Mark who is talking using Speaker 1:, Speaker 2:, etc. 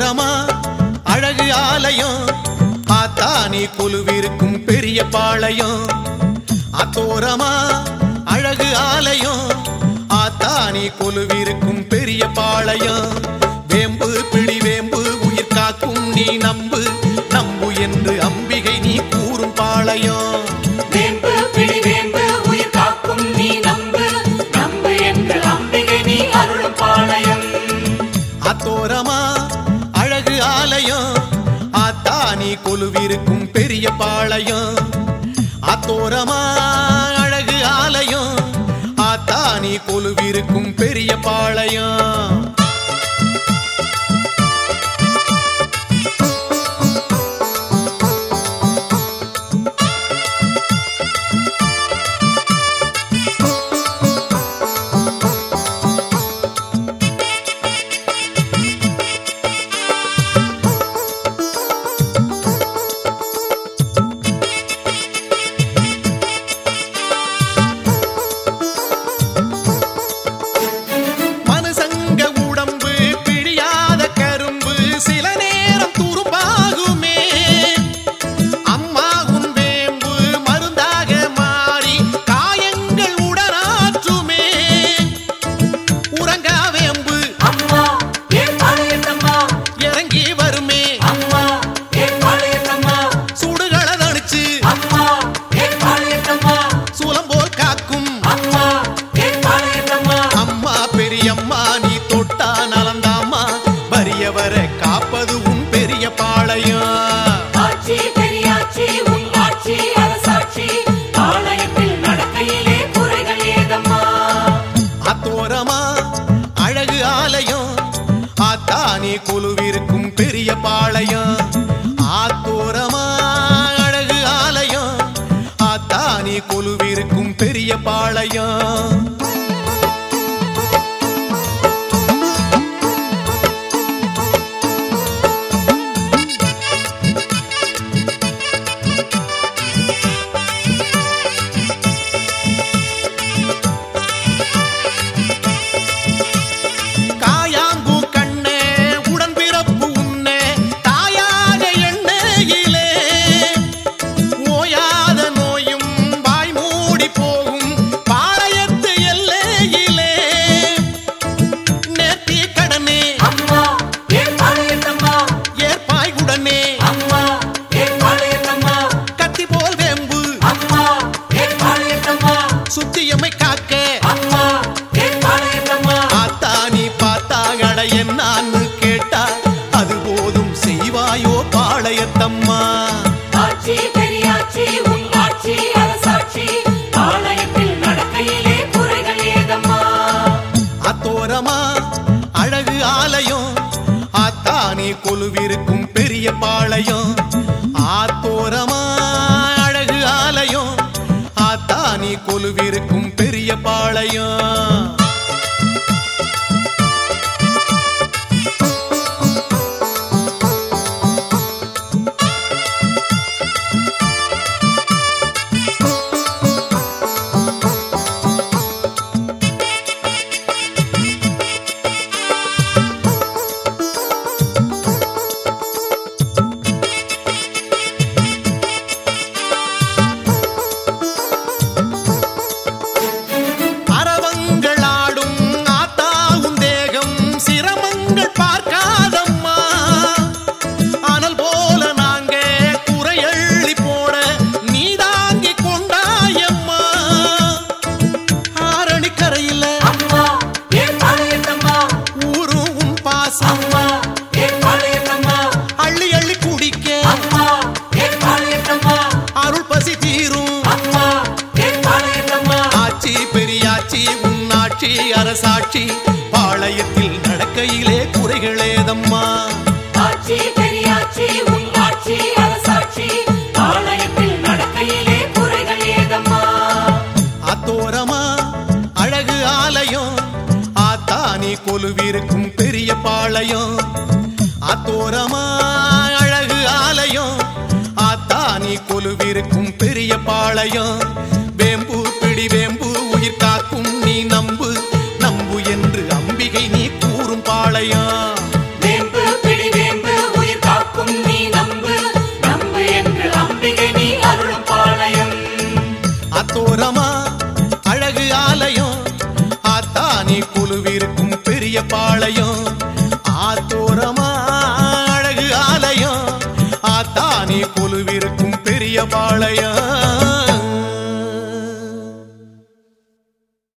Speaker 1: அத்தோரமா அழகு ஆலயம் பார்த்தா நீ கொலுவிருக்கும் பெரிய பாளையம் அத்தோரமா அழகு ஆலயம் ஆத்தா நீ கொலுவிருக்கும் பெரிய பாளையம் வேம்பு பிடி வேம்பு உயிர் காக்கும் நீ நம்பு நம்பு என்று அம்பிகை நீ கூறும் பாளையம்
Speaker 2: வேம்பு பிடி வேம்பு உயிர் காக்கும் நீ நம்பு நம்பு என்று அம்பிகை நீ அருளும் பாளையம்
Speaker 1: அத்தோரமா அழகு ஆலயம் ஆத்தா நீ கொலுவிருக்கும் பெரிய பாளையம் அத்தோரமா அழகு ஆலயம் ஆத்தா நீ கொலுவிருக்கும் பெரிய பாளையம் மனுசங்க உடம்பு பிழியாத கரும்பு சில நேரம் துரும்பாகுமே அம்மாவும் வேம்பு மருந்தாக மாறி காயங்கள் உடனாற்றுமே உறங்கா வேம்பு
Speaker 2: அம்மா என் பாளையத்தம்மா
Speaker 1: இறங்கி வருமே
Speaker 2: அம்மா என் பாளையத்தம்மா
Speaker 1: சுடுகளை தணிச்சு
Speaker 2: அம்மா என் பாளையத்தம்மா
Speaker 1: சூலம் போல் காக்கும்
Speaker 2: அம்மா என் பாளையத்தம்மா
Speaker 1: அம்மா பெரியம்மா நீ தொட்டா நலந்தாம்மா வறியவரை காப்பது உன் பெரிய பாளையம்
Speaker 2: ஆட்சி பெரியாட்சி உன் ஆட்சி அரசாட்சி பாளையத்தில் நடக்கையிலே குறைகள் ஏதம்மா
Speaker 1: அத்தோரமா அழகு ஆலயம் ஆத்தா நீ கொலுவிருக்கும் பெரிய பாளையம் ஆத்தோரமா அழகு ஆலயம் ஆத்தா நீ கொலுவிருக்கும் பெரிய பாளையம் காயாங்கு கண்ணே உடன் பிறப்பு உன்னே தாயாக எண்ணெயிலே ஓயாத நோயும் வாய் மூடி போகும் பாளையத்து எல்லையிலே நேர்த்தி கடனே
Speaker 2: அம்மா என் பாளையத்தம்மா
Speaker 1: ஏற்பாய் உடனே
Speaker 2: அம்மா என் பாளையத்தம்மா
Speaker 1: கத்தி போல் வேம்பு
Speaker 2: அம்மா என் பாளையத்தம்மா
Speaker 1: சுத்தியமை காக்க
Speaker 2: அம்மா என் பாளையத்தம்மா
Speaker 1: ஆத்தா நீ பார்த்தா கட என்னான்னு கேட்டா அது போதும் செய்வாயோ பாளையத்தம்மா
Speaker 2: ஆட்சி பெரியாட்சி உன் ஆட்சி அரசாட்சி பாளையத்தில் நடக்கையிலே குறைகள் ஏதம்மா
Speaker 1: அத்தோரமா அழகு ஆலயம் ஆத்தா நீ கொலுவிருக்கும் பெரிய பாளையம் ஆத்தோரமா அழகு ஆலயம் ஆத்தா நீ கொலுவிருக்கும் பெரிய பாளையம் அரவங்களாடும் ஆத்தாவும் தேகம் சிரமங்கள் பார்க்காதம்மா அனல் போல நாங்க குறையள்ளி போட நீ தாங்கி கொண்டாயம்மா ஆரணி கரையில
Speaker 2: அம்மா என் பாளையத்தம்மா
Speaker 1: ஊரும் உன் பாசம்
Speaker 2: அம்மா என் பாளையத்தம்மா
Speaker 1: அள்ளி அள்ளி குடிக்க
Speaker 2: அம்மா என் பாளையத்தம்மா
Speaker 1: அருள் பசி தீரும்
Speaker 2: அம்மா என் பாளையத்தம்மா
Speaker 1: ஆட்சி பெரியாட்சி உன்னாட்சி அரசாட்சி பாளையத்தில் நடக்கையிலே குறைகளேதம்மா
Speaker 2: ஆட்சி பெரியாட்சி உன் ஆட்சி அரசாட்சி பாளையத்தில் நடக்கையிலே குறைகள் ஏதம்மா
Speaker 1: அத்தோரமா அழகு ஆலயம் ஆத்தா நீ கொலுவிருக்கும் பெரிய பாளையம் அத்தோரமா அழகு ஆலயம் ஆத்தா நீ கொலுவிருக்கும் பெரிய பாளையம் வேம்பு பிடி வேம்பு உயிர் காக்கும் நீ நம்பு நம்பு என்று அம்பிகை நீ கூறும் பாளையம்
Speaker 2: வேம்பு பிடி வேம்பு
Speaker 1: பாளையம் ஆத்தோரமா அழகு ஆலயம் ஆத்தானே கொலுவிருக்கும் பெரிய பாளையம்